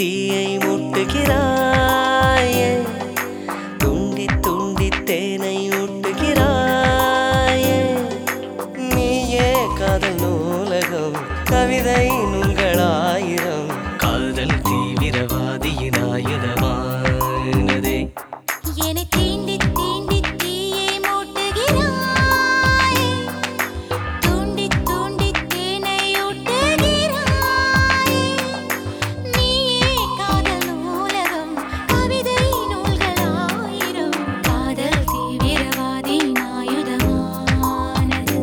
தீயை மூட்டுகிறாயே துண்டி துண்டி தேனை ஊட்டுகிறாயே நீயே காதல் நூலகம் கவிதை நூல்களாயிரம் காதல் தீவிரவாதியின் ஆயுதமானதே என்னை தீண்டி தீண்டி தீயை மூட்டுகிறாய் தூண்டி தூண்டி தேனை ஊட்டுகிறாய் நீயே காதல் நூலகம் கவிதை நூல்களாயிரம் காதல் தீவிரவாதியின் ஆயுதமானது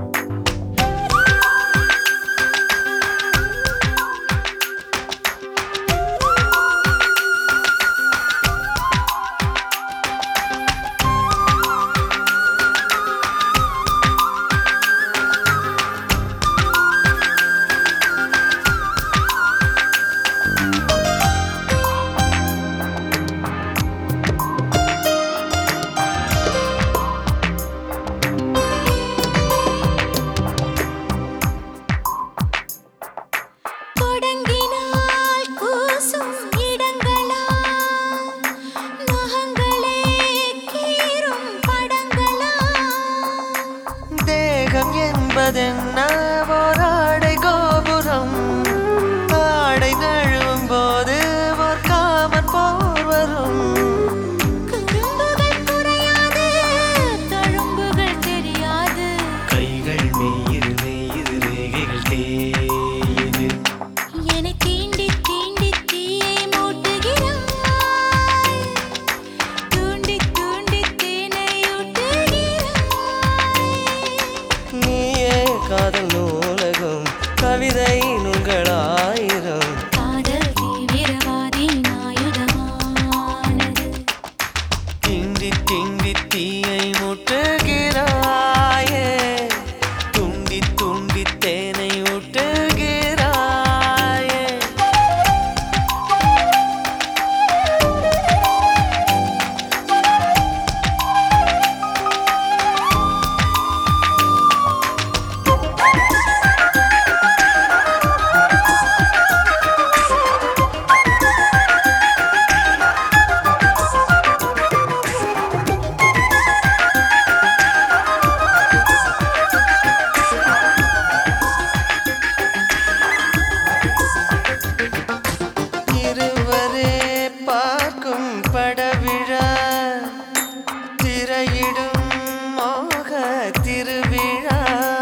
தொடங்கினால் கூசும் இடங்களா நகங்களே கீறும் படங்களா தேகம் என்பதென்ன ஓராடை கோபுரம் ஆடை நழுவும் போது ஒரு காமன் போர் வரும் குறும்புகள் குறையாது தழும்புகள் தெரியாது கைகள் மெய்யிரு மெய்யிரு ரேகைகள் தேயுது என்னை தீண்டி தீண்டி தீயை மூட்டுகிறாய் தூண்டி தூண்டி தேனை ஊட்டுகிறாய் நீயே காதல் நூலகம் கவிதை நூல்களாயிரம் காதல் தீவிரவாதியின் ஆயுதமானது திண்டி திண்டி தீயை முட்டுகிறாயே துண்டி துண்டி தேனை ஊட்டுகிறாயே இருவரே பார்க்கும் படவிழா திரையிடும் மோக திருவிழா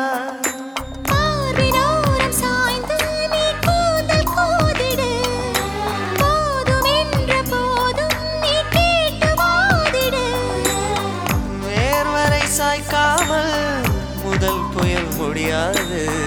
பார்வினோரம் சாய்ந்து நீ கூந்தல் கோதிடு போதும் என்ற போதும் நீ கேட்டு வாதிடு வேர்வரை சாய்க்காமல் முதல் புயல் முடியாது